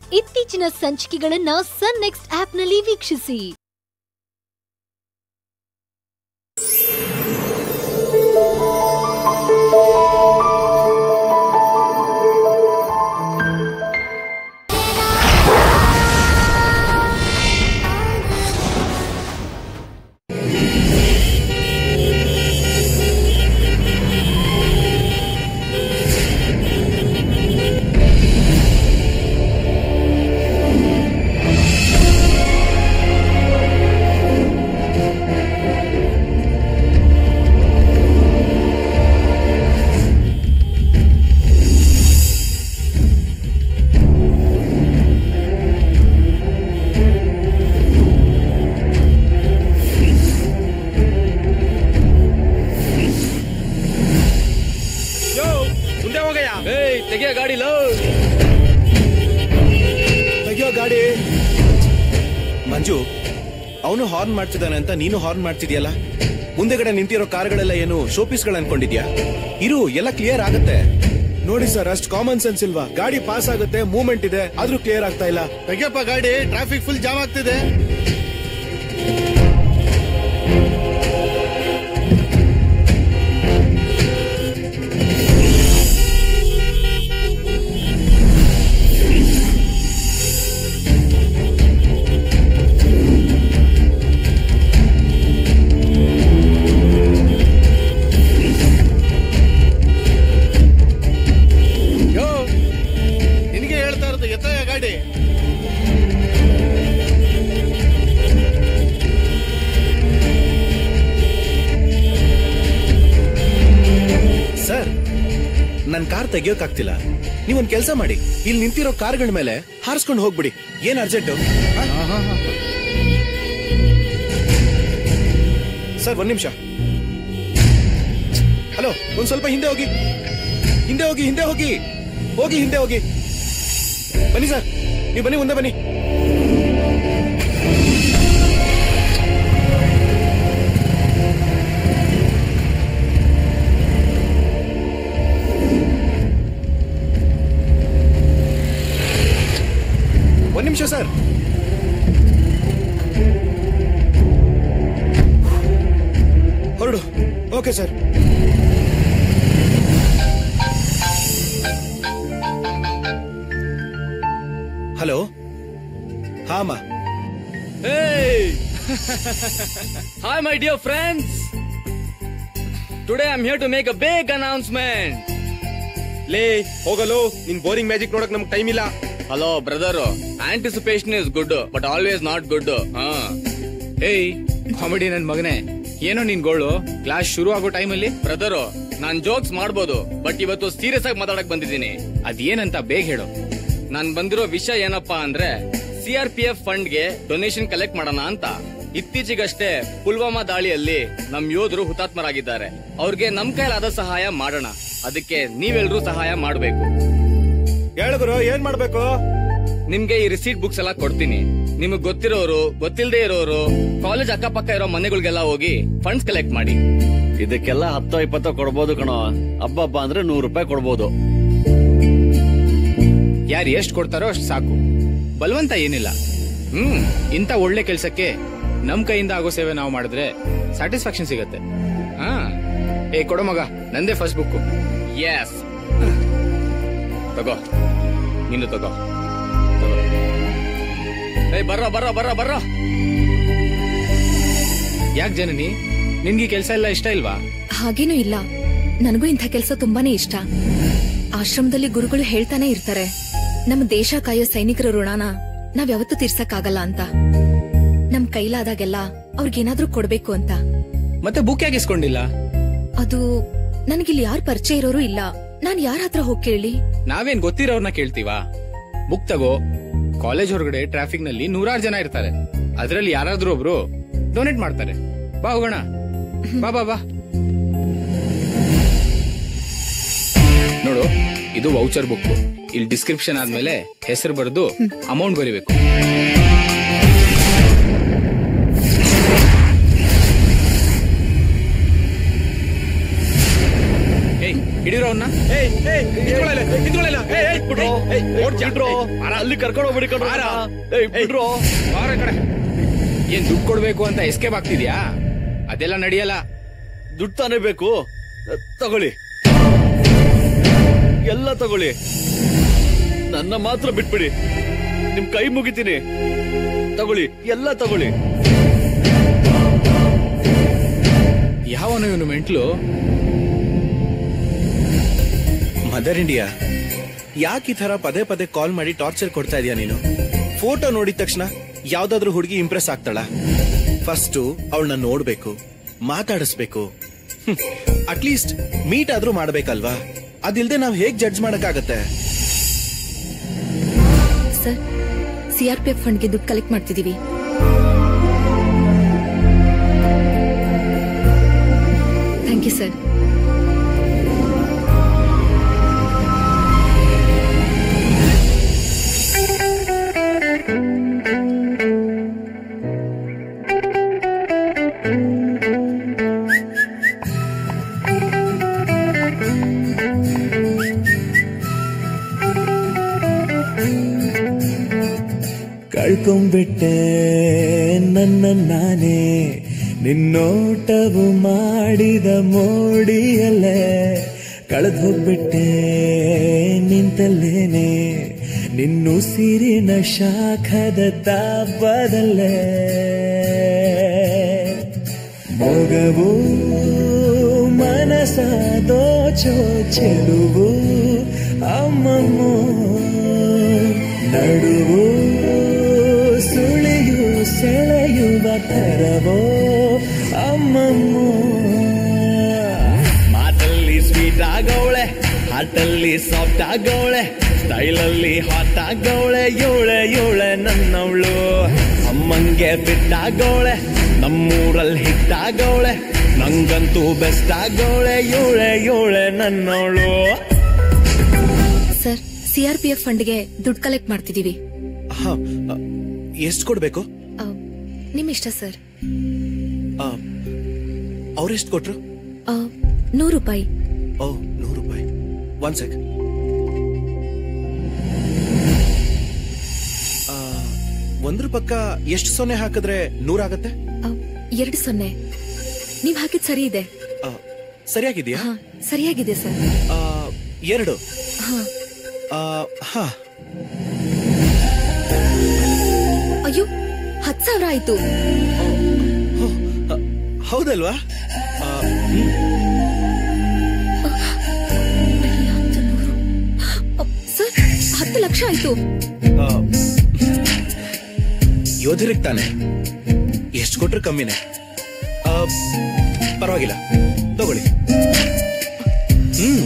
ಇತ್ತೀಚಿನ ಸಂಚಿಕೆಗಳನ್ನ ಸನ್ ನೆಕ್ಸ್ಟ್ ಆಪ್ನಲ್ಲಿ ವೀಕ್ಷಿಸಿ ಯೋ ಮುಂದೆ ಹೋಗಯ್ಯ ಏಯ್ ತೆಗಿಯ ಗಾಡಿ ಲೋ ತೆಗಿಯೋ ಗಾಡಿ ಮಂಜು ಅವನು ಹಾರ್ನ್ ಮಾಡ್ತಿದ್ದಾನೆ ಅಂತ ನೀನು ಹಾರ್ನ್ ಮಾಡ್ತಿದ್ಯಲ್ಲ ಮುಂದೆಗಡೆ ನಿಂತಿರೋ ಕಾರ್ಗಳೆಲ್ಲ ಏನು ಶೋಪೀಸ್ಗಳು ಅನ್ಕೊಂಡಿದ್ಯಾ ಇರು ಎಲ್ಲ ಕ್ಲಿಯರ್ ಆಗತ್ತೆ ನೋಡಿ ಸರ್ ಅಷ್ಟು ಕಾಮನ್ ಸೆನ್ಸ್ ಇಲ್ವಾ ಗಾಡಿ ಪಾಸ್ ಆಗುತ್ತೆ ಮೂವ್ಮೆಂಟ್ ಇದೆ ಆದ್ರೂ ಕ್ಲಿಯರ್ ಆಗ್ತಾ ಇಲ್ಲ ತೆಗಿಯಪ್ಪ ಗಾಡಿ ಟ್ರಾಫಿಕ್ ಫುಲ್ ಜಾಮ್ ಆಗ್ತಿದೆ ಯೋ ನಿನಗೆ ಹೇಳ್ತಾ ಇರೋದು ಎತ್ತಯ್ಯ ಗಾಡಿ ಸರ್ ನನ್ ಕಾರ್ ತೆಗಿಯೋಕಾಗ್ತಿಲ್ಲ ನೀವೊಂದ್ ಕೆಲಸ ಮಾಡಿ ಇಲ್ಲಿ ನಿಂತಿರೋ ಕಾರ್ಗಳ ಮೇಲೆ ಹಾರಿಸ್ಕೊಂಡು ಹೋಗ್ಬಿಡಿ ಏನ್ ಅರ್ಜೆಂಟು ಸರ್ ಒಂದ್ ನಿಮಿಷ ಹಲೋ ಒಂದ್ ಸ್ವಲ್ಪ ಹಿಂದೆ ಹೋಗಿ ಹಿಂದೆ ಹೋಗಿ ಹಿಂದೆ ಹೋಗಿ ಹೋಗಿ ಹಿಂದೆ ಹೋಗಿ ಬನ್ನಿ ಸರ್ ನೀವು ಬನ್ನಿ ಮುಂದೆ ಬನ್ನಿ ಒಂದ್ ನಿಮಿಷ ಸರ್ ಹೊರಡು ಓಕೆ ಸರ್ ಹಲೋ ಹಾ ಅಮ್ಮ Hey! Hi, my dear friends. Today I'm here to make a big announcement. ಲೇ ಹೋಗಲು ನಿನ್ ಬೋರಿಂಗ್ ಮ್ಯಾಜಿಕ್ ನೋಡಕ್ ನಮ್ಗೆ ಟೈಮ್ ಇಲ್ಲ hello brother anticipation is good but always not good ಹಾ ಏಯ್ ಕಾಮಿಡಿ ನನ್ ಮಗನೇ ಏನೋ ನಿನ್ ಗೋಳು ಕ್ಲಾಸ್ ಶುರು ಆಗೋ ಟೈಮಲ್ಲಿ ಬ್ರದರ್ ನಾನ್ ಜೋಕ್ಸ್ ಮಾಡ್ಬೋದು ಬಟ್ ಇವತ್ತು ಸೀರಿಯಸ್ ಆಗಿ ಮಾತಾಡಕ್ ಬಂದಿದ್ದೀನಿ ಅದೇನಂತ ಬೇಗ ಹೇಳು ನಾನ್ ಬಂದಿರೋ ವಿಷಯ ಏನಪ್ಪಾ ಅಂದ್ರೆ ಸಿಆರ್ ಪಿ ಎಫ್ ಫಂಡ್ ಗೆ ಡೊನೇಷನ್ ಕಲೆಕ್ಟ್ ಮಾಡೋಣ ಅಂತ ಇತ್ತೀಚೆಗಷ್ಟೇ ಪುಲ್ವಾಮಾ ದಾಳಿಯಲ್ಲಿ ನಮ್ ಯೋಧರು ಹುತಾತ್ಮರಾಗಿದ್ದಾರೆ ಅವ್ರಿಗೆ ನಮ್ ಕೈಲಾದ ಸಹಾಯ ಮಾಡೋಣ ಅದಕ್ಕೆ ನೀವೆಲ್ರೂ ಸಹಾಯ ಮಾಡ್ಬೇಕು ಹೇಳುಗರು ಏನ್ ಮಾಡ್ಬೇಕು ನಿಮ್ಗೆ ಈ ರಿಸೀಟ್ ಬುಕ್ಸ್ ಎಲ್ಲ ಕೊಡ್ತೀನಿ ನಿಮಗ್ ಗೊತ್ತಿರೋರು ಗೊತ್ತಿಲ್ಲದೆ ಇರೋರು ಕಾಲೇಜ್ ಅಕ್ಕಪಕ್ಕ ಇರೋ ಮನೆಗಳಿಗೆಲ್ಲ ಹೋಗಿ ಫಂಡ್ಸ್ ಕಲೆಕ್ಟ್ ಮಾಡಿ ಇದಕ್ಕೆಲ್ಲ ಹತ್ತೋ ಇಪ್ಪತ್ತೋ ಕೊಡ್ಬೋದು ಕಣೋ ಹಬ್ಬ ಅಂದ್ರೆ ನೂರು ರೂಪಾಯಿ ಕೊಡ್ಬೋದು ಯಾರು ಎಷ್ಟ್ ಕೊಡ್ತಾರೋ ಅಷ್ಟ್ ಸಾಕು ಬಲವಂತ ಏನಿಲ್ಲ ಹ್ಮ್ ಇಂಥ ಒಳ್ಳೆ ಕೆಲ್ಸಕ್ಕೆ ನಮ್ ಕೈಯಿಂದ ಆಗೋ ಸೇವೆ ನಾವು ಮಾಡಿದ್ರೆ ಸ್ಯಾಟಿಸ್ಫ್ಯಾಕ್ಷನ್ ಸಿಗತ್ತೆ ಹಾ ಏ ಕೊಡೋ ಮಗ ನಂದೇ ಫಸ್ಟ್ ಬುಕ್ ಎಸ್ ತಗೋ ನೀನು ತಗೋ ತಗೋ ಏಯ್ ಬರ್ರ ಬರ್ರ ಬರ್ರ ಬರ್ರ ಯಾಕೆ ಜನನಿ ನಿನ್ಗೆ ಕೆಲ್ಸ ಎಲ್ಲ ಇಷ್ಟ ಇಲ್ವಾ ಹಾಗೇನೂ ಇಲ್ಲ ನನಗೂ ಇಂಥ ಕೆಲಸ ತುಂಬಾನೇ ಇಷ್ಟ ಆಶ್ರಮದಲ್ಲಿ ಗುರುಗಳು ಹೇಳ್ತಾನೆ ಇರ್ತಾರೆ ನಮ್ಮ ದೇಶ ಕಾಯೋ ಸೈನಿಕರ ಋಣನ ನಾವ್ ಯಾವತ್ತೂ ತೀರ್ಸಕ್ಕಾಗಲ್ಲ ಅಂತ ನಮ್ ಕೈಲಾದಾಗೆಲ್ಲ ಅವ್ರಿಗೇನಾದ್ರೂ ಕೊಡ್ಬೇಕು ಅಂತ ಮತ್ತೆ ಬುಕ್ ಯಾಕೆ ಇಸ್ಕೊಂಡಿಲ್ಲ ಅದು ನನಗಿಲ್ಲಿ ಯಾರ್ ಪರಿಚಯ ಇರೋರು ಇಲ್ಲ ನಾನ್ ಯಾರ ಹತ್ರ ಹೋಗ್ ಕೇಳಿ ನಾವೇನ್ ಗೊತ್ತಿರೋರ್ನ ಕೇಳ್ತೀವಾ ಬುಕ್ ತಗೋ ಕಾಲೇಜ್ ಹೊರಗಡೆ ಟ್ರಾಫಿಕ್ ನಲ್ಲಿ ನೂರಾರು ಜನ ಇರ್ತಾರೆ ಅದ್ರಲ್ಲಿ ಯಾರಾದ್ರೂ ಒಬ್ರು ಡೊನೇಟ್ ಮಾಡ್ತಾರೆ ಬಾ ಹೋಗೋಣ ಬಾ ಬಾ ಬಾ ನೋಡು ಇದು ವೌಚರ್ ಬುಕ್ ಇಲ್ಲಿ ಡಿಸ್ಕ್ರಿಪ್ಷನ್ ಆದ್ಮೇಲೆ ಹೆಸರು ಬರೆದು ಅಮೌಂಟ್ ಬರಿಬೇಕು ಏಯ್ ಹಿಡಿರೋ ಅವನ್ನ ಏಯ್ ಏಯ್ ನಿಂತ್ಕೊಳ್ಳಲ್ಲ, ನಿಂತ್ಕೊಳ್ಳಲ್ಲ. ಏಯ್, ಏಯ್, ಬಿಡ್ರೋ ಏಯ್, ಏಯ್, ಓಡ್ತ್ಯಾ? ಬಿಡ್ರೋ ಏಯ್, ಅಲ್ಲಿ ಕರ್ಕೊಂಡು ಹೋಗ್ಬಿಡಿ ಕಣ್ರೋ ಬಾರ. ಏಯ್ ಬಿಡ್ರೋ ಬಾರ ಈ ಕಡೆ ಏನ್ ದುಡ್ಡು ಕೊಡ್ಬೇಕು ಅಂತ ಎಸ್ಕೇಪ್ ಆಗ್ತಿದ್ಯಾ ಅದೆಲ್ಲ ನಡೆಯಲ್ಲ ದುಡ್ಡು ತಾನೇ ಬೇಕು ತಗೊಳ್ಳಿ ಎಲ್ಲ ತಗೊಳ್ಳಿ ನನ್ನ ಮಾತ್ರ ಬಿಟ್ಬಿಡಿ ನಿಮ್ ಕೈ ಮುಗಿತೀನಿ ತಗೊಳ್ಳಿ ಎಲ್ಲ ತಗೊಳ್ಳಿ ಯಾವನು ಇವನು ಮೆಂಟ್ಲು ಮದರ್ ಇಂಡಿಯಾ ಯಾಕೆ ಈ ತರ ಪದೇ ಪದೇ ಕಾಲ್ ಮಾಡಿ ಟಾರ್ಚರ್ ಕೊಡ್ತಾ ಇದೀಯ ನೀನು ಫೋಟೋ ನೋಡಿದ ತಕ್ಷಣ ಯಾವ್ದಾದ್ರು ಹುಡುಗಿ ಇಂಪ್ರೆಸ್ ಆಗ್ತಾಳ ಫಸ್ಟ್ ಅವಳನ್ನ ನೋಡ್ಬೇಕು ಮಾತಾಡಿಸ್ಬೇಕು ಅಟ್ಲೀಸ್ಟ್ ಮೀಟ್ ಆದ್ರೂ ಮಾಡ್ಬೇಕಲ್ವಾ ಅದಿಲ್ದೆ ನಾವ್ ಹೇಗ್ ಜಡ್ಜ್ ಮಾಡಕ್ಕಾಗತ್ತೆ ಸರ್ ಸಿಆರ್ಪಿಎಫ್ ಫಂಡ್ಗೆ ದುಡ್ಡು ಕಲೆಕ್ಟ್ ಮಾಡ್ತಿದೀವಿ ಥ್ಯಾಂಕ್ ಯು ಸರ್ ಕಳ್ಕೊಂಬಿಟ್ಟೆ ನನ್ನ ನಾನೇ ನಿನ್ನೋಟವು ಮಾಡಿದ ಮೋಡಿಯಲ್ಲೇ ಕಳೆದು ಹೋಗ್ಬಿಟ್ಟೆ ನಿಂತಲ್ಲೇನೆ ನಿನ್ನುಸಿರಿನ ಶಾಖದ ತಾಪದಲ್ಲೇ ಮೊಗವು ಮನಸ ದೋಚೋ ಚೆಲುವು ಅಮ್ಮಮ್ಮ ನಡುವು ಸುಳಿಯು ಸೆಳೆಯುವ ತರವೋ ಅಮ್ಮಮ್ಮ ಮಾತಲ್ಲಿ ಸ್ವೀಟ್ ಆಗವಳೆ ಹಾಟಲ್ಲಿ ಸಾಫ್ಟ್ ಆಗವಳೆ ಸ್ಟೈಲಲ್ಲಿ ಹಾಟ್ ಆಗವಳೆ ಯೋಳೆ ಯೋಳೆ ನನ್ನವಳು ಅಮ್ಮಂಗೆ ಫಿಟ್ ಆಗವಳೆ ನಮ್ಮೂರಲ್ಲಿ ಹಿಟ್ ಆಗವಳೆ ನಂಗಂತೂ ಬೆಸ್ಟ್ ಆಗವಳೆ ಯೋಳೆ ಯೋಳೆ ನನ್ನವಳು ಸರ್ ಸಿಆರ್ಪಿಎಫ್ ಫಂಡ್ಗೆ ದುಡ್ಡು ಕಲೆಕ್ಟ್ ಮಾಡ್ತಿದೀವಿ ಹಾ ಎಷ್ಟು ಕೊಡ್ಬೇಕು ಆ, ನಿಮ್ ಇಷ್ಟ ಸರ್ ಅವ್ರೆಷ್ಟು ಕೊಟ್ರು ಆ, ನೂರು ರೂಪಾಯಿ ಓ ನೂರು ರೂಪಾಯಿ ಒನ್ ಸೆಕ್ ಒಂದ್ರ ಪಕ್ಕ ಎಷ್ಟು ಸೊನ್ನೆ ಹಾಕಿದ್ರೆ ನೂರಾಗತ್ತೆ ಆ, ಎರಡು ಸೊನ್ನೆ ನೀವ್ ಹಾಕಿದ್ ಸರಿ ಇದೆ ಆ, ಸರಿಯಾಗಿದ್ಯಾ ಹಾ ಸರಿಯಾಗಿದೆ ಸರ್ ಆ, ಎರಡು ಹಾ ಆ, ಹಾ ಅಯ್ಯೋ ಹತ್ ಸಾವಿರ ಆಯ್ತು ಹೋ, ಆ, ಹೌದಲ್ವಾ ಆ, ಹ್ಮ್. ಅ, ಸರ್ ಹತ್ತು ಲಕ್ಷ ಆಯ್ತು ಆ, ಯೋಧರಿಗೆ ತಾನೆ ಎಷ್ಟು ಕೊಟ್ರು ಕಮ್ಮಿನೇ ಆ, ಪರವಾಗಿಲ್ಲ ತಗೊಳ್ಳಿ ಹ್ಮ್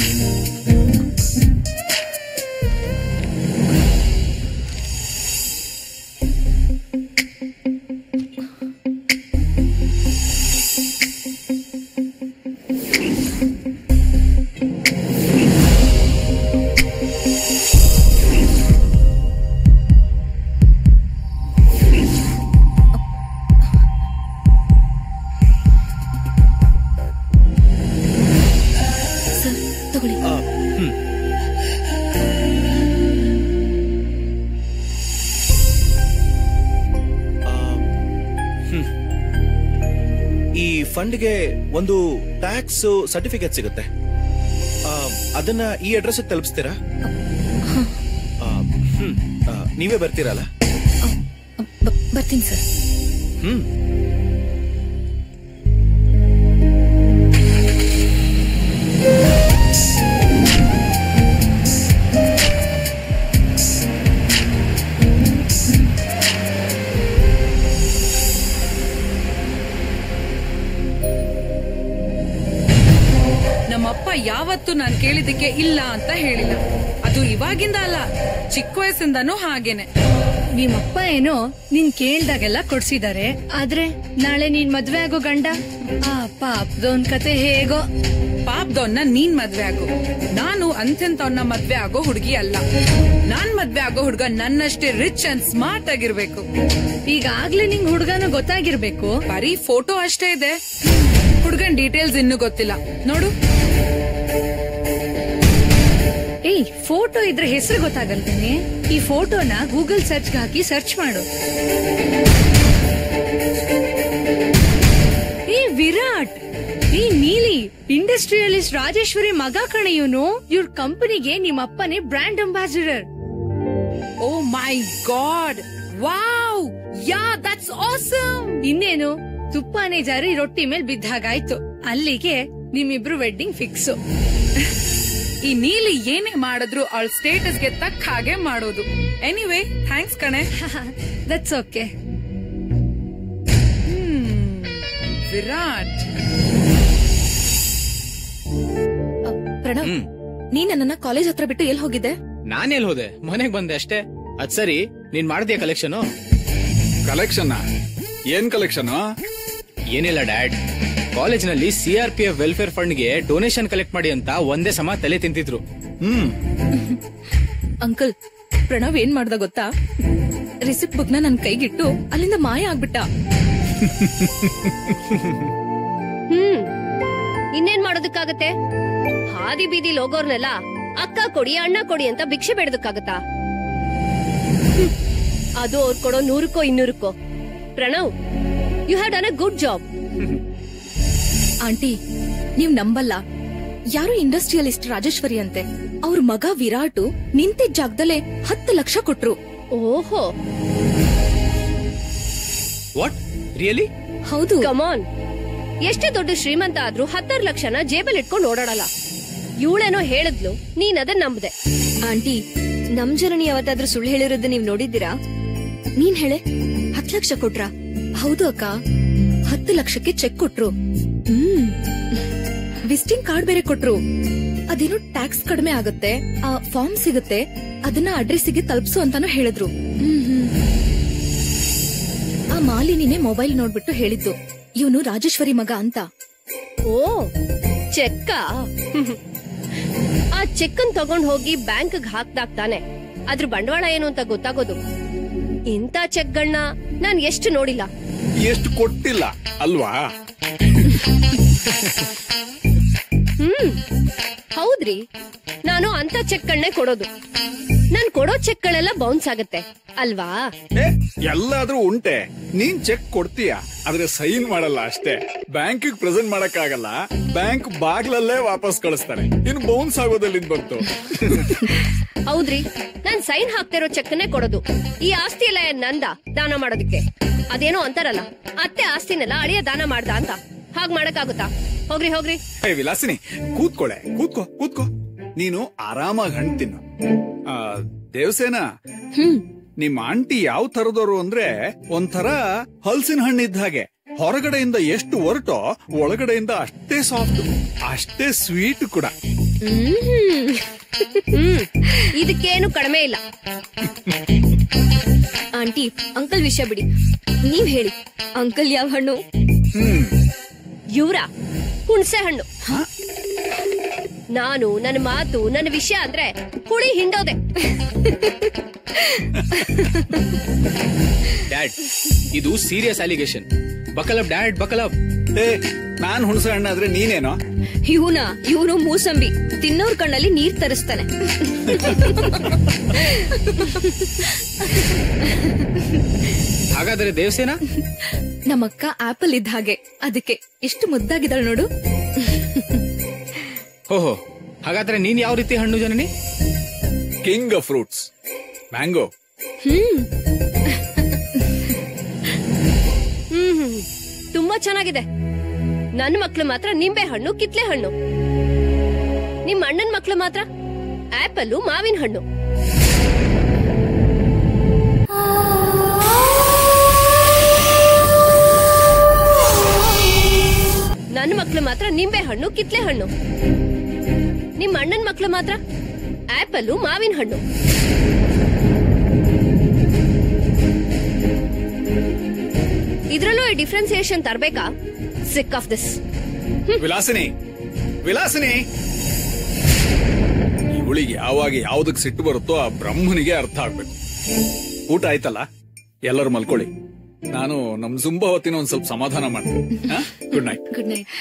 ಸರ್ ತಗೊಳ್ಳಿ ಆ, ಹ್ಮ್. ಆ, ಹ್ಮ್. ಈ ಫಂಡ್ಗೆ ಒಂದು ಟ್ಯಾಕ್ಸ್ ಸರ್ಟಿಫಿಕೇಟ್ ಸಿಗುತ್ತೆ ಆ, ಅದನ್ನ ಈ ಅಡ್ರೆಸ್ ತಲುಪಿಸ್ತೀರಾ ಆ, ಹ್ಮ್. ಆ, ನೀವೇ ಬರ್ತೀರಲ್ಲ ಅ, ಬ- ಬರ್ತೀನಿ ಸರ್ ಹ್ಮ್ ನಮ್ಮಪ್ಪ ಯಾವತ್ತೂ ನಾನ್ ಕೇಳಿದ್ದಕ್ಕೆ ಇಲ್ಲ ಅಂತ ಹೇಳಿಲ್ಲ ಅದು ಇವಾಗಿಂದ ಅಲ್ಲ ಚಿಕ್ಕ ವಯಸ್ಸಿಂದನೂ ಹಾಗೇನೆ ನಿಮ್ಮಪ್ಪ ಏನೋ ನೀನ್ ಕೇಳ್ದಾಗೆಲ್ಲ ಕೊಡ್ಸಿದಾರೆ ಆದ್ರೆ ನಾಳೆ ನೀನ್ ಮದ್ವೆ ಆಗೋ ಗಂಡ ಆ ಪಾಪದೊಂದ್ ಕತೆ ಹೇಗೋ ಪಾಪ್ದವನ್ನ ನೀನ್ ಮದ್ವೆ ಆಗು ನಾನು ಅಂಥೆಂತವನ್ನ ಮದ್ವೆ ಆಗೋ ಹುಡುಗಿ ಅಲ್ಲ ನಾನ್ ಮದ್ವೆ ಆಗೋ ಹುಡುಗ ನನ್ನಷ್ಟೇ ರಿಚ್ ಅಂಡ್ ಸ್ಮಾರ್ಟ್ ಆಗಿರ್ಬೇಕು ಈಗಾಗ್ಲೇ ನಿಂಗ್ ಹುಡ್ಗನ ಗೊತ್ತಾಗಿರ್ಬೇಕು ಬರೀ ಫೋಟೋ ಅಷ್ಟೇ ಇದೆ ಹುಡುಗನ್ ಡೀಟೇಲ್ಸ್ ಇನ್ನೂ ಗೊತ್ತಿಲ್ಲ ನೋಡು ಏಯ್ ಫೋಟೋ ಇದ್ರೆ ಹೆಸರು ಗೊತ್ತಾಗಲ್ವೇನೆ ಈ ಫೋಟೋನ ಗೂಗಲ್ ಸರ್ಚ್ ಹಾಕಿ ಸರ್ಚ್ ಮಾಡು ಏ ವಿರಾಟ್ ಈ ನೀಲಿ ಇಂಡಸ್ಟ್ರಿಯಲಿಸ್ಟ್ ರಾಜೇಶ್ವರಿ ಮಗ ಕಣೆ ಇವನು ಇವ್ರ ಕಂಪನಿಗೆ ನಿಮ್ಮ ಅಪ್ಪನೇ brand ambassador oh my god wow yeah that's awesome ಇನ್ನೇನು ತುಪ್ಪನೇ ಜಾರಿ ರೊಟ್ಟಿ ಮೇಲ್ ಬಿದ್ದಾಗಾಯ್ತು ಅಲ್ಲಿಗೆ ನಿಮ್ಮಿಬ್ರು ವೆಡ್ಡಿಂಗ್ ಫಿಕ್ಸು ಈ ನೀಲಿ ಏನೇ ಮಾಡಿದ್ರು ಅವಳ ಸ್ಟೇಟಸ್ಗೆ ತಕ್ಕ ಹಾಗೆ ಮಾಡೋದು ಎನಿವೇ ಥ್ಯಾಂಕ್ಸ್ ಕಣೆ ದಟ್ಸ್ ಓಕೆ ವಿರಾಟ್ ಪ್ರಣವ್ ನೀ ನನ್ನನ್ನ ಕಾಲೇಜ್ ಹತ್ರ ಬಿಟ್ಟು ಎಲ್ಲಿ ಹೋಗಿದ್ದೆ ನಾನೆಲ್ ಹೋದೆ ಮನೆಗ್ ಬಂದೆ ಅಷ್ಟೇ ಅದ್ ಸರಿ ನೀನ್ ಮಾಡ್ತೀಯ ಕಲೆಕ್ಷನ್ ಕಲೆಕ್ಷನ್ ಏನ್ ಕಲೆಕ್ಷನ್ ಏನಿಲ್ಲ ಡ್ಯಾಡ್ ಕಾಲೇಜ್ನಲ್ಲಿ ಸಿಆರ್ ಪಿ ಎಫ್ ವೆಲ್ಫೇರ್ ಫಂಡ್ಗೆ ಡೊನೇಷನ್ ಕಲೆಕ್ಟ್ ಮಾಡಿ ಅಂತ ಒಂದೇ ಸಮ ತಲೆ ತಿಂತಿದ್ರು ಹ್ಮ್ ಅಂಕಲ್ ಪ್ರಣವ್ ಏನ್ ಮಾಡ್ದ ಗೊತ್ತಾ ರಿಸಿಪ್ಟ್ ಬುಕ್ ನ ನನ್ ಕೈಗಿಟ್ಟು ಅಲ್ಲಿಂದ ಮಾಯ ಆಗ್ಬಿಟ್ಟ ಹ್ಮ್ ಇನ್ನೇನ್ ಮಾಡೋದಕ್ಕಾಗತ್ತೆ ಹಾದಿ ಬೀದಿಲ್ ಹೋಗೋರ್ನೆಲ್ಲ ಅಕ್ಕ ಕೊಡಿ ಅಣ್ಣ ಕೊಡಿ ಅಂತ ಭಿಕ್ಷೆ ಬೇಡದಕ್ಕಾಗತ್ತಾ ಹ್ಮ್. ಅದು ಅವ್ರು ಕೊಡೋ ನೂರಕ್ಕೋ ಇನ್ನೂರಕ್ಕೋ Pranav you have done a good job aunty ನೀವ್ ನಂಬಲ್ಲ ಯಾರೋ ಇಂಡಸ್ಟ್ರಿಯಲಿಸ್ಟ್ ರಾಜೇಶ್ವರಿ ಅಂತೆ ಅವ್ರ ಮಗ ವಿರಾಟು ನಿಂತಿದ್ದ ಜಾಗದಲ್ಲೇ ಹತ್ತು ಲಕ್ಷ ಕೊಟ್ರು ಓಹೋ ವಾಟ್ ರಿಯಲಿ ಹೌದು ಕಮಾನ್ ಎಷ್ಟೇ ದೊಡ್ಡ ಶ್ರೀಮಂತ ಆದ್ರೂ ಹತ್ತಾರು ಲಕ್ಷನ ಜೇಬಲ್ ಇಟ್ಕೊಂಡು ಓಡಾಡಲ್ಲ ಇವಳೇನೋ ಹೇಳಿದ್ಲು ನೀನ್ ಅದನ್ನ ನಂಬದೆ ಆಂಟಿ ನಮ್ ಜನನಿ ಯಾವತ್ತಾದ್ರೂ ಸುಳ್ಳು ಹೇಳಿರೋದು ನೀವ್ ನೋಡಿದ್ದೀರಾ ನೀನ್ ಹೇಳೆ ಹತ್ ಲಕ್ಷ ಕೊಟ್ರಾ ಹೌದು ಅಕ್ಕ ಹತ್ತು ಲಕ್ಷಕ್ಕೆ ಚೆಕ್ ಕೊಟ್ರು ಹ್ಮ್ ವಿಸಿಟಿಂಗ್ ಕಾರ್ಡ್ ಬೇರೆ ಕೊಟ್ರು ಅದೇನೋ ಟ್ಯಾಕ್ಸ್ ಕಡಿಮೆ ಆಗುತ್ತೆ ಆ ಫಾರ್ಮ್ ಸಿಗುತ್ತೆ ಅದನ್ನ ಅಡ್ರೆಸ್ಸಿಗೆ ತಲುಪ್ಸು ಅಂತಾನು ಹೇಳಿದ್ರು ಹ್ಮ್, ಹ್ಮ್. ಆ ಮಾಲಿನಿನೇ ಮೊಬೈಲ್ ನೋಡ್ಬಿಟ್ಟು ಹೇಳಿದ್ದು ಇವನು ರಾಜೇಶ್ವರಿ ಮಗ ಅಂತ ಓ ಚೆಕ್ಕ ಆ ಚೆಕ್ ಅನ್ ತಗೊಂಡ್ ಹೋಗಿ ಬ್ಯಾಂಕ್ ಹಾಕ್ದಾಗ್ ತಾನೆ ಅದ್ರ ಬಂಡವಾಳ ಏನು ಅಂತ ಗೊತ್ತಾಗೋದು ಇಂಥ ಚೆಕ್ಗಳನ್ನ ನಾನ್ ಎಷ್ಟು ನೋಡಿಲ್ಲ ಎಷ್ಟು ಕೊಟ್ಟಿಲ್ಲ ಅಲ್ವಾ ಹ್ಮ್ ಹೌದ್ರಿ ನಾನು ಅಂತ ಚೆಕ್ಗಳನ್ನೇ ಕೊಡೋದು ನಾನ್ ಕೊಡೋ ಚೆಕ್ಗಳೆಲ್ಲ ಬೌನ್ಸ್ ಆಗತ್ತೆ ಅಲ್ವಾ ಏ, ಎಲ್ಲಾದ್ರೂ ಉಂಟೆ ನೀನ್ ಚೆಕ್ ಕೊಡ್ತೀಯ ಆದ್ರೆ ಸೈನ್ ಮಾಡಲ್ಲ ಅಷ್ಟೇ ಬ್ಯಾಂಕ್ ಪ್ರೆಸೆಂಟ್ ಮಾಡಕ್ ಆಗಲ್ಲ ಬ್ಯಾಂಕ್ ಬಾಗ್ಲಲ್ಲೇ ವಾಪಸ್ ಕಳಿಸ್ತಾರೆ ಇನ್ನು ಬೌನ್ಸ್ ಆಗೋದಲ್ಲಿಂದ ಬಂತು ಹೌದ್ರಿ ನಾನ್ ಸೈನ್ ಹಾಕ್ತಿರೋ ಚೆಕ್ನೇ ಕೊಡೋದು ಈ ಆಸ್ತಿ ಎಲ್ಲ ಏನ್ ನಂದ ದಾನ ಮಾಡೋದಕ್ಕೆ ಅದೇನೋ ಅಂತಾರಲ್ಲ ಅತ್ತೆ ಆಸ್ತಿನೆಲ್ಲ ಅಳಿಯ ದಾನ ಮಾಡ್ದ ಅಂತ ಹಾಗ್ ಮಾಡಕ್ಕಾಗುತ್ತಾ ಹೋಗ್ರಿ ಹೋಗ್ರಿ ಏ ವಿಲಾಸಿನಿ ಕೂತ್ಕೊಳೆ ಕೂತ್ಕೋ ಕೂತ್ಕೋ ನೀನು ಆರಾಮಾಗಿ ಹಣ್ಣು ತಿನ್ನು ಆ, ದೇವಸೇನ ನಿಮ್ಮ ಆಂಟಿ ಯಾವ ತರದವರು ಅಂದ್ರೆ ಒಂಥರ ಹಲ್ಸಿನ ಹಣ್ಣು ಇದ್ದ ಹಾಗೆ ಹೊರಗಡೆಯಿಂದ ಎಷ್ಟು ಒರಟೋ ಒಳಗಡೆಯಿಂದ ಅಷ್ಟೇ ಸಾಫ್ಟ್ ಅಷ್ಟೇ ಸ್ವೀಟ್ ಕೂಡ ಹ್ಮ್ ಹ್ಮ್ ಇದಕ್ಕೇನು ಕಡಿಮೆ ಇಲ್ಲ ಆಂಟಿ ಅಂಕಲ್ ವಿಷಯ ಬಿಡಿ ನೀವ್ ಹೇಳಿ ಅಂಕಲ್ ಯಾವ ಹಣ್ಣು ಇವ್ರ ಹುಣಸೆ ಹಣ್ಣು ನಾನು ನನ್ನ ಮಾತು ನನ್ನ ವಿಷಯ ಅಂದ್ರೆ ಹುಳಿ ಹಿಂಡೋದೆ ಡ್ಯಾಡ್ ಇದು serious allegation buckle up dad buckle up ಏ ನಾನ್ ಹುಣಸೆ ಹಣ್ಣಾದ್ರೆ ನೀನೇನೋ ಇವನ ಇವನು ಮೂಸಂಬಿ ತಿನ್ನೋರ್ ಕಣ್ಣಲ್ಲಿ ನೀರ್ ತರಿಸ್ತಾನೆ ಹಾಗಾದ್ರೆ ದೇವಸೇನ ನಮ್ಮಕ್ಕ ಆಪಲ್ ಇದ್ದ ಹಾಗೆ ಅದಕ್ಕೆ ಎಷ್ಟು ಮುದ್ದಾಗಿದ್ದಾಳೆ ನೋಡು ಓಹೋ ಹಾಗಾದ್ರೆ ನೀನ್ ಯಾವ ರೀತಿ ಹಣ್ಣು Janani king of fruits mango ಹ್ಮ್ ಹ್ಮ್ ಹ್ಮ್. ತುಂಬಾ ಚೆನ್ನಾಗಿದೆ ನನ್ನ ಮಕ್ಳು ಮಾತ್ರ ನಿಂಬೆ ಹಣ್ಣು ಕಿತ್ಲೆ ಹಣ್ಣು ನಿಮ್ ಅಣ್ಣನ್ ಮಕ್ಳು ಮಾತ್ರ ಆಪಲ್ ಮಾವಿನ ಹಣ್ಣು ನನ್ನ ಮಕ್ಳು ಮಾತ್ರ ನಿಂಬೆ ಹಣ್ಣು ಕಿತ್ಲೆ ಹಣ್ಣು ನಿಮ್ ಅಣ್ಣನ್ ಮಕ್ಳು ಮಾತ್ರ ಆಪಲ್ ಮಾವಿನ ಹಣ್ಣು ಇದ್ರಲ್ಲೂ ಈ ಡಿಫ್ರೆನ್ಸಿಯೇಷನ್ ತರ್ಬೇಕಾ sick of this Vilasini Vilasini ಇವಳಿಗೆ ಯಾವಾಗ ಯಾವ್ದಕ್ ಸಿಟ್ಟು ಬರುತ್ತೋ ಆ ಬ್ರಹ್ಮನಿಗೆ ಅರ್ಥ ಆಗ್ಬೇಕು ಊಟ ಆಯ್ತಲ್ಲ ಎಲ್ಲರೂ ಮಲ್ಕೊಳ್ಳಿ ನಾನು ನಮ್ ಜುಂಬ ಹೊತ್ತಿನ ಒಂದ್ ಸ್ವಲ್ಪ ಸಮಾಧಾನ ಮಾಡ್ತೀನಿ ಗುಡ್ ನೈಟ್ ಗುಡ್ ನೈಟ್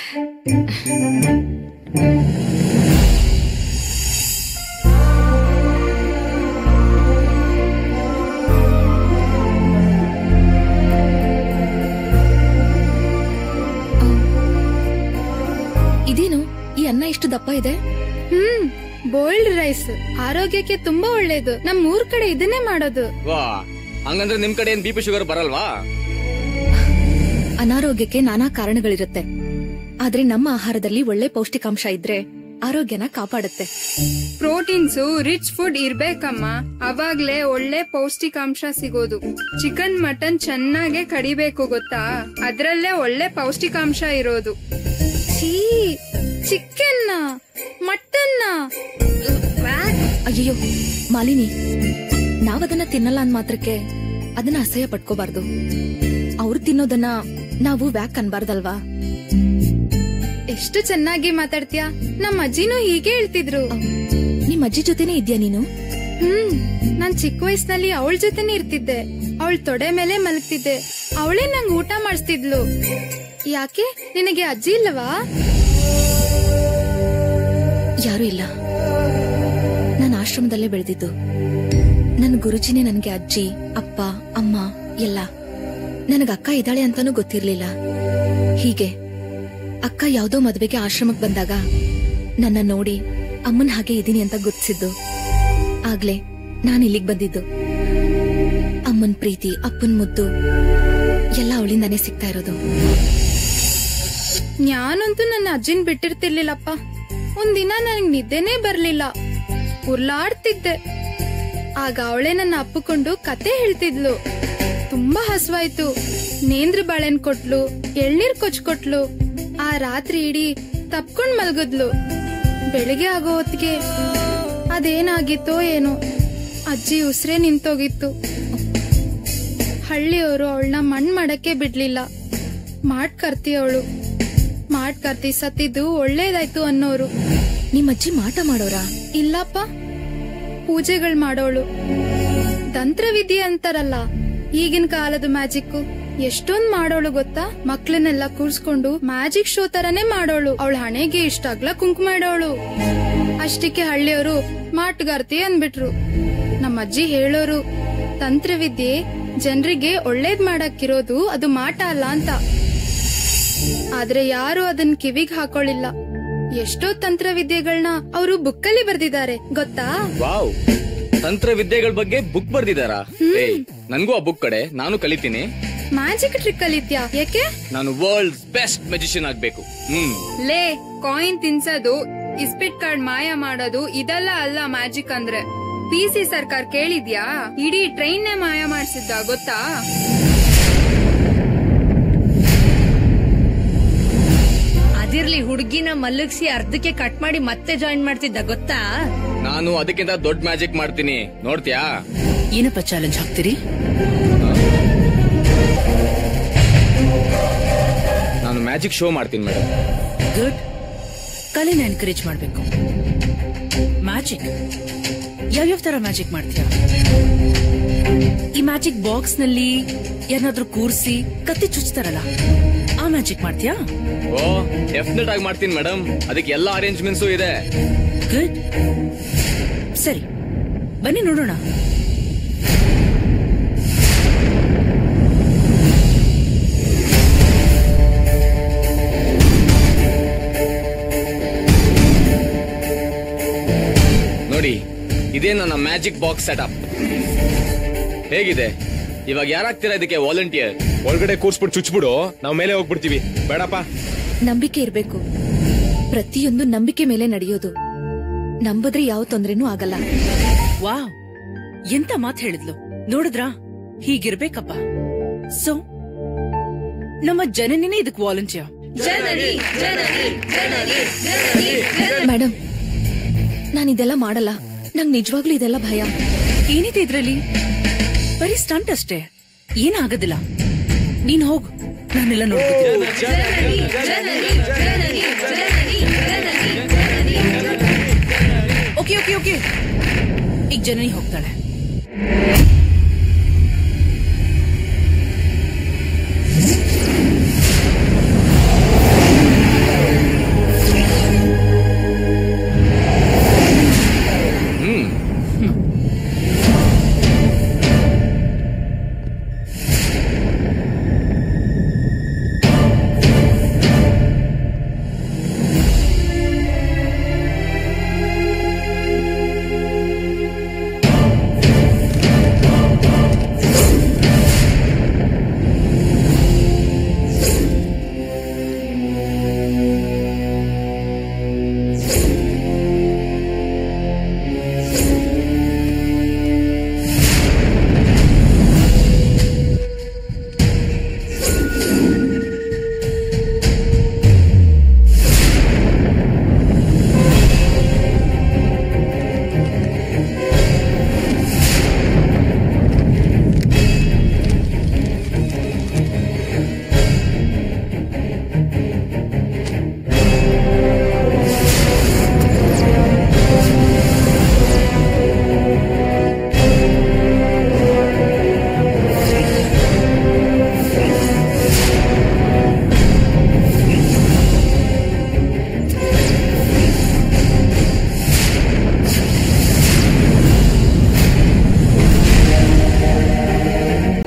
ಎಷ್ಟು ದಪ್ಪ ಇದೆ ಹ್ಮ್ ಬೋಲ್ಡ್ ರೈಸ್ ಆರೋಗ್ಯಕ್ಕೆ ತುಂಬಾ ಒಳ್ಳೇದು ನಮ್ ಊರ್ ಕಡೆ ಇದನ್ನೇ ಮಾಡೋದು ವಾ ಹಂಗಂದ್ರೆ ನಿಮ್ ಕಡೆ ಏನ್ ಬಿ ಪಿ ಶುಗರ್ ಬರಲ್ವಾ ಅನಾರೋಗ್ಯಕ್ಕೆ ನಾನಾ ಕಾರಣಗಳಿರುತ್ತೆ ಆದ್ರೆ ನಮ್ಮ ಆಹಾರದಲ್ಲಿ ಒಳ್ಳೆ ಪೌಷ್ಟಿಕಾಂಶ ಇದ್ರೆ ಆರೋಗ್ಯನ ಕಾಪಾಡುತ್ತೆ ಪ್ರೋಟೀನ್ಸ್ ರಿಚ್ ಫುಡ್ ಇರ್ಬೇಕಮ್ಮ ಅವಾಗ್ಲೇ ಒಳ್ಳೆ ಪೌಷ್ಟಿಕಾಂಶ ಸಿಗೋದು ಚಿಕನ್ ಮಟನ್ ಚೆನ್ನಾಗೆ ಕಡಿಬೇಕು ಗೊತ್ತಾ ಅದ್ರಲ್ಲೇ ಒಳ್ಳೆ ಪೌಷ್ಟಿಕಾಂಶ ಇರೋದು ಛೀ ಚಿಕನ್ನ ಮಟನ್ನ ಅಯ್ಯೋ ಮಾಲಿನಿ ನಾವದನ್ನ ತಿನ್ನಲ್ಲ ಅಂದ್ ಮಾತ್ರಕ್ಕೆ ಅದನ್ನ ಅಸಹ್ಯ ಪಟ್ಕೋಬಾರ್ದು ಅವ್ರು ತಿನ್ನೋದನ್ನ ನಾವು ವ್ಯಾಕ್ ಅನ್ಬಾರ್ದಲ್ವಾ ಎಷ್ಟು ಚೆನ್ನಾಗಿ ಮಾತಾಡ್ತೀಯಾ ನಮ್ಮ ಅಜ್ಜಿನೂ ಹೀಗೆ ಹೇಳ್ತಿದ್ರು ನಿಮ್ ಅಜ್ಜಿ ಜೊತೆನೆ ಇದ್ಯಾ ನೀನು ಹ್ಮ್ ನಾನ್ ಚಿಕ್ಕ ವಯಸ್ಸಿನಲ್ಲಿ ಅವಳ ಜೊತೆನೆ ಇರ್ತಿದ್ದೆ ಅವಳ ತೊಡೆ ಮೇಲೆ ಮಲಗ್ತಿದ್ದೆ ಅವಳೇ ನಂಗ್ ಊಟ ಮಾಡಿಸ್ತಿದ್ಲು ಯಾಕೆ ನಿನಗೆ ಅಜ್ಜಿ ಇಲ್ಲವಾ ಯಾರು ಇಲ್ಲ ನಾನು ಆಶ್ರಮದಲ್ಲೇ ಬೆಳೆದಿದ್ದು ನನ್ನ ಗುರುಜಿನೇ ನನಗೆ ಅಜ್ಜಿ ಅಪ್ಪ ಅಮ್ಮ ಎಲ್ಲ ನನಗ ಅಕ್ಕ ಇದ್ದಾಳೆ ಅಂತಾನೂ ಗೊತ್ತಿರ್ಲಿಲ್ಲ ಹೀಗೆ ಅಕ್ಕ ಯಾವ್ದೋ ಮದ್ವೆಗೆ ಆಶ್ರಮಕ್ ಬಂದಾಗ ನನ್ನ ನೋಡಿ ಅಮ್ಮನ್ ಹಾಗೆ ಇದೀನಿ ಅಂತ ಗುರ್ತಿಸಿದ್ದು ಆಗ್ಲೇ ನಾನ್ ಇಲ್ಲಿಗ್ ಬಂದಿದ್ದು ಅಮ್ಮನ್ ಪ್ರೀತಿ ಅಪ್ಪನ್ ಮುದ್ದು ಎಲ್ಲ ಅವಳಿಂದಾನೇ ಸಿಗ್ತಾ ಇರೋದು ನಾನಂತೂ ನನ್ನ ಅಜ್ಜಿನ್ ಬಿಟ್ಟಿರ್ತಿರ್ಲಿಲ್ಲಪ್ಪ ಒಂದಿನ ನನಗ್ ನಿದ್ದೆನೇ ಬರ್ಲಿಲ್ಲ ಉರ್ಲಾಡ್ತಿದ್ದೆ ಆಗ ಅವಳೇ ನನ್ನ ಅಪ್ಪಕೊಂಡು ಕತೆ ಹೇಳ್ತಿದ್ಲು ತುಂಬಾ ಹಸ್ವಾಯ್ತು ನೇಂದ್ರ ಬಾಳೆನ್ ಕೊಟ್ಲು ಎಳ್ನೀರ್ ಕೊಚ್ಕೊಟ್ಲು ಆ ರಾತ್ರಿ ಇಡೀ ತಪ್ಕೊಂಡ್ ಮಲ್ಗದ್ಲು ಬೆಳಿಗ್ಗೆ ಆಗೋ ಹೊತ್ತಿಗೆ ಅದೇನಾಗಿತ್ತೋ ಏನೋ ಅಜ್ಜಿ ಉಸಿರೇ ನಿಂತೋಗಿತ್ತು ಹಳ್ಳಿಯವರು ಅವಳನ್ನ ಮಣ್ ಮಾಡಕ್ಕೆ ಬಿಡ್ಲಿಲ್ಲ ಮಾಡ್ ಕರ್ತಿ ಅವಳು ಮಾಡ್ ಕರ್ತಿ ಸತ್ತಿದ್ದು ಒಳ್ಳೇದಾಯ್ತು ಅನ್ನೋರು ನಿಮ್ ಅಜ್ಜಿ ಮಾಟ ಮಾಡೋರಾ ಇಲ್ಲಪ್ಪ ಪೂಜೆಗಳ್ ಮಾಡೋಳು ತಂತ್ರವಿದ್ಯೆ ಅಂತಾರಲ್ಲ ಈಗಿನ ಕಾಲದ ಮ್ಯಾಜಿಕ್ ಎಷ್ಟೊಂದ್ ಮಾಡೋಳು ಗೊತ್ತಾ ಮಕ್ಳನ್ನೆಲ್ಲ ಕೂರ್ಸ್ಕೊಂಡು ಮ್ಯಾಜಿಕ್ ಶೋ ತರನೇ ಮಾಡೋಳು ಅವಳ ಹಣೆಗೆ ಇಷ್ಟಾಗ್ಲ ಕುಂಕುಮ ಇಡೋಳು ಅಷ್ಟಕ್ಕೆ ಹಳ್ಳಿಯವರು ಮಾಟುಗಾರ್ತಿ ಅಂದ್ಬಿಟ್ರು ನಮ್ಮ ಅಜ್ಜಿ ಹೇಳೋರು ತಂತ್ರವಿದ್ಯೆ ಜನರಿಗೆ ಒಳ್ಳೇದ್ ಮಾಡಕ್ಕಿರೋದು ಅದು ಮಾಟ ಅಲ್ಲ ಅಂತ ಆದ್ರೆ ಯಾರು ಅದನ್ ಕಿವಿಗ್ ಹಾಕೊಳ್ಳಿಲ್ಲ ಎಷ್ಟೋ ತಂತ್ರವಿದ್ಯೆಗಳನ್ನ ಅವರು ಬುಕ್ಕಲ್ಲಿ ಬರ್ದಿದ್ದಾರೆ ಗೊತ್ತಾ ವಾವ್ ತಂತ್ರ ವಿದ್ಯೆಗಳ ಬಗ್ಗೆ ಬುಕ್ ಬರ್ದಿದಾರಾ ಏಯ್ ನನ್ಗೂ ಆ ಬುಕ್ ಕಡೆ ನಾನು ಕಲಿತೀನಿ ಮ್ಯಾಜಿಕ್ ಟ್ರಿಕ್ ಕಲಿತ್ಯಾ ಯಾಕೆ ನಾನು ವರ್ಲ್ಡ್ ಬೆಸ್ಟ್ ಮೆಜಿಷಿಯನ್ ಆಗ್ಬೇಕು ಹ್ಮ್ ಲೇ ಕಾಯಿನ್ ತಿನ್ಸೋದು ಇಸ್ಪಿಟ್ ಕಾರ್ಡ್ ಮಾಯ ಮಾಡೋದು ಇದೆಲ್ಲ ಅಲ್ಲ ಮ್ಯಾಜಿಕ್ ಅಂದ್ರೆ ಪಿ ಸಿ ಸರ್ಕಾರ ಕೇಳಿದ್ಯಾ ಇಡೀ ಟ್ರೈನ್ ಮಾಯ ಮಾಡ್ಸಿದ್ದ ಗೊತ್ತಾ ಅದಿರ್ಲಿ ಹುಡುಗಿನ ಮಲಗಿಸಿ ಅರ್ಧಕ್ಕೆ ಕಟ್ ಮಾಡಿ ಮತ್ತೆ ಜಾಯಿನ್ ಮಾಡ್ತಿದ್ದ ಗೊತ್ತಾ ನಾನು ಅದಕ್ಕಿಂತ ದೊಡ್ಡ ಮ್ಯಾಜಿಕ್ ಮಾಡ್ತೀನಿ ನೋಡ್ತೀಯಾ ಏನಪ್ಪ ಚಾಲೆಂಜ್ ಹಾಕ್ತೀರಿ ನಾನು ಮ್ಯಾಜಿಕ್ ಶೋ ಮಾಡ್ತೀನಿ ಮೇಡಮ್ ಗುಡ್ ಕಲೆನ ಎನ್ಕರೇಜ್ ಮಾಡ್ಬೇಕು ಮ್ಯಾಜಿಕ್ ಯಾವ್ಯಾವ ತರ ಮ್ಯಾಜಿಕ್ ಮಾಡ್ತೀಯ ಈ ಮ್ಯಾಜಿಕ್ ಬಾಕ್ಸ್ ನಲ್ಲಿ ಏನಾದ್ರೂ ಕೂರ್ಸಿ ಕತ್ತಿ ಚುಚ್ತಾರಲ್ಲ ಆ ಮ್ಯಾಜಿಕ್ ಮಾಡ್ತೀಯಾ ಓ ಡೆಫಿನೆಟ್ ಆಗಿ ಮಾಡ್ತೀನಿ ಮೇಡಮ್ ಅದಕ್ಕೆ ಎಲ್ಲ ಅರೇಂಜ್ಮೆಂಟ್ಸು ಇದೆ ಗುಡ್ ಸರಿ ಬನ್ನಿ ನೋಡೋಣ ನೋಡಿ ಇದೇ ನನ್ನ ಮ್ಯಾಜಿಕ್ ಬಾಕ್ಸ್ ಸೆಟಪ್ ಹೇಗಿದೆ ಇವಾಗ ಯಾರಾಗ್ತೀರಾ ಇದಕ್ಕೆ ವಾಲಂಟಿಯರ್ ಒಳಗಡೆ ಕೂರ್ಸ್ಬಿಟ್ಟು ಚುಚ್ಬಿಡು ನಾವ್ ಮೇಲೆ ಹೋಗ್ಬಿಡ್ತೀವಿ ಬೇಡಪ್ಪ ನಂಬಿಕೆ ಇರ್ಬೇಕು ಪ್ರತಿಯೊಂದು ನಂಬಿಕೆ ಮೇಲೆ ನಡೆಯೋದು ನಂಬದ್ರೆ ಯಾವ ತೊಂದ್ರೆನೂ ಆಗಲ್ಲ ವಾವ್ ಎಂತ ಮಾತ್ ಹೇಳಿದ್ಲು ನೋಡಿದ್ರಾ ಹೀಗಿರ್ಬೇಕಪ್ಪ ಸೊ ನಮ್ಮ ಜನನಿನೇ ಇದಕ್ ವಾಲಂಟಿಯರ್ ಜನನಿ ಜನನಿ ಜನನಿ ಮೇಡಮ್ ನಾನು ಇದೆಲ್ಲ ಮಾಡಲ್ಲ ನಂಗ್ ನಿಜವಾಗ್ಲೂ ಇದೆಲ್ಲ ಭಯ ಏನಿದೆ ಇದ್ರಲ್ಲಿ ಬರೀ ಸ್ಟಂಟ್ ಅಷ್ಟೇ ಏನಾಗೋದಿಲ್ಲ ನೀನ್ ಹೋಗು ನಾನೆಲ್ಲ ನೋಡ್ತೀನಿ ಓಕೆ ಓಕೆ ಓಕೆ ಈಗ ಜನನಿ ಹೋಗ್ತಾಳೆ